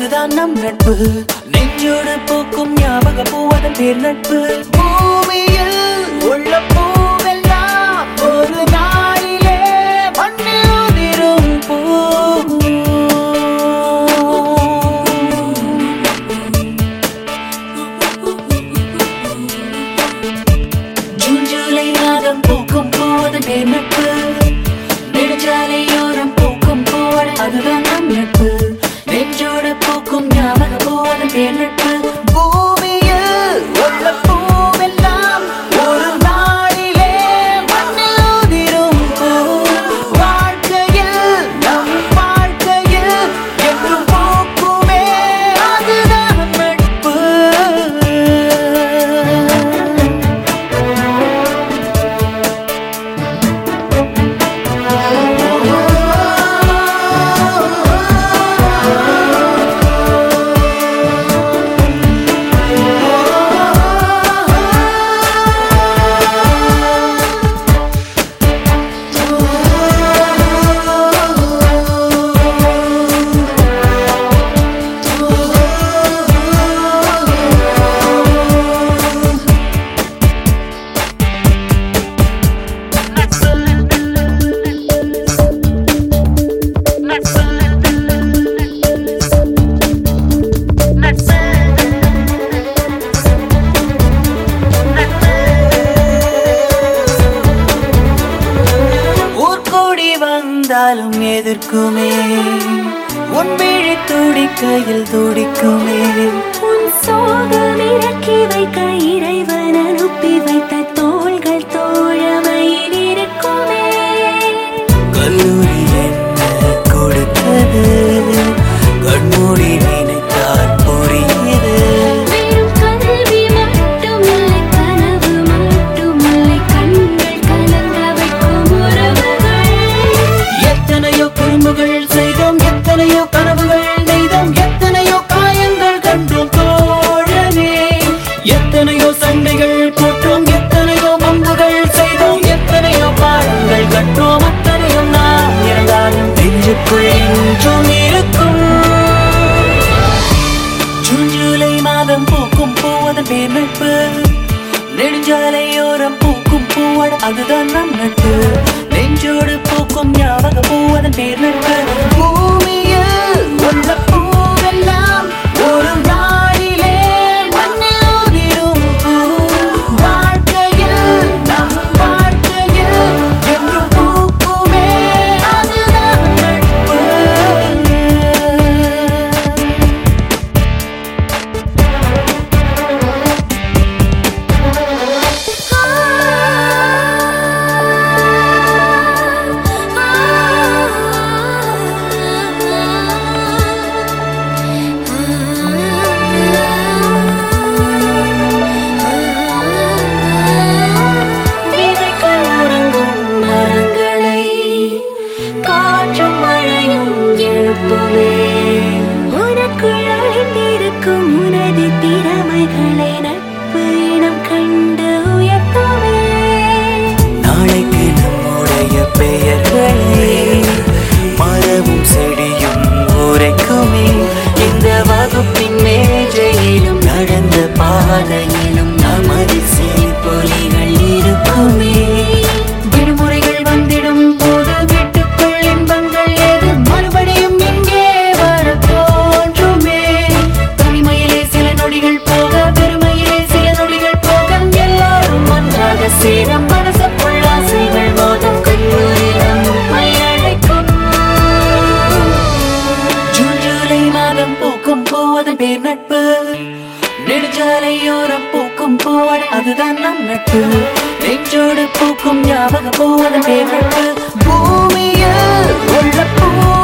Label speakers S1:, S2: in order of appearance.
S1: அதுதான் நம் நட்பு நெஞ்சோடு பூக்கும் ஞாபக பூவதன் பேர் நட்பு பூமியில் உள்ள பூவெல்லாம் ஒரு நாளிலே மண்ணில் உதிரும் பூ ஜூன் ஜூலை மாதம் பூக்கும் பூவதன் பேர் நட்பு நெடுஞ்சாலையோரம் பூக்கும் பூவட அதுதான் நம் நட்பு நெஞ்சோடு பூக்கும் ஞாபக பூவதன் பேர் நட்பு பூமியில் உள்ள பூவெல்லாம் ஒரு நாளிலே மண்ணில் உதிரும் பூ வாழ்க்கையில் நம் வாழ்க்கையில் என்றும் பூக்குமே அதுதான் நட்பு ஊர்கூடி வந்தாலும் எதிர்க்குமே உன் விழி துடிக்கையில் துடிக்குமே
S2: உன் சோகம் இறக்கி வைக்க இறைவன் அனுப்பி வைத்த தோள்கள் தோழமையில் இருக்குமே
S1: கல்லூரி என்ன கொடுத்தது கண்மூடி நினைத்தால் புரியுது
S2: வெறும் கல்வி மட்டுமில்லை கனவு மட்டுமில்லை கண்கள் கலங்க வைக்கும் உறவுகள்
S1: எத்தனையோ குறும்புகள் செய்தோம் எத்தனையோ கனவுகள் நெய்தோம் எத்தனையோ காயங்கள் கண்டோம் தோழனே எத்தனையோ சண்டைகள் போட்டோம் எத்தனையோ மம்புகள் செய்தோம் எத்தனையோ பாடங்கள் கற்றோம் அத்தனையும் நாம் இருந்தாலும் நெஞ்சுக்குள் என்றும் இருக்கும் ஜூன் ஜூலை மாதம் பூக்கும் பூவதன் பேர் நட்பு நெடுஞ்சாலையோரம் பூக்கும் பூவட அதுதான் நம் நட்பு நெஞ்சோடு பூக்கும் ஞாபக பூவதன் பேர் நட்பு பூமியில் உள்ள பூவெல்லாம் ஒரு நாளிலே மண்ணில் உதிரும் பூ. வாழ்க்கையில் நம் வாழ்க்கையில் என்றும் பூக்குமே அதுதான் நட்பு விதைகள் உறங்கும் மரங்களை காற்றும் மழையும் எழுப்புமே
S2: உனக்குள் அழிந்திருக்கும் உனது திறமைகளை நட்பு இனம் கண்டு உயர்த்துமே
S1: நாளைக்கு நம்முடைய பெயர்களை மரமும் செடியும் உரைக்குமே இந்த வகுப்பின் மேஜையிலும் நடந்த பாதையிலும் நமது சிரிப்பொலிகள் இருக்குமே விடுமுறைகள் வந்திடும் போது வீட்டுக்குள் இன்பங்கள் ஏது மறுபடியும் இங்கே வர தோன்றுமே தனிமையிலே சில நொடிகள் போக பெருமையிலே சில நொடிகள் போக எல்லாரும் ஒன்றாக சேர மனசுக்குள் ஆசைகள் மோதும் கல்லூரி நம்மை அழைக்கும் ஜூன் ஜூலை மாதம் பூக்கும் பூவதன் பேர் நட்பு நெடுஞ்சாலையோரம் பூக்கும் பூவட அதுதான் நம் நட்பு நெஞ்சோடு பூக்கும் ஞாபக பூவதன் பேர் நட்பு பூமியில் உள்ள பூ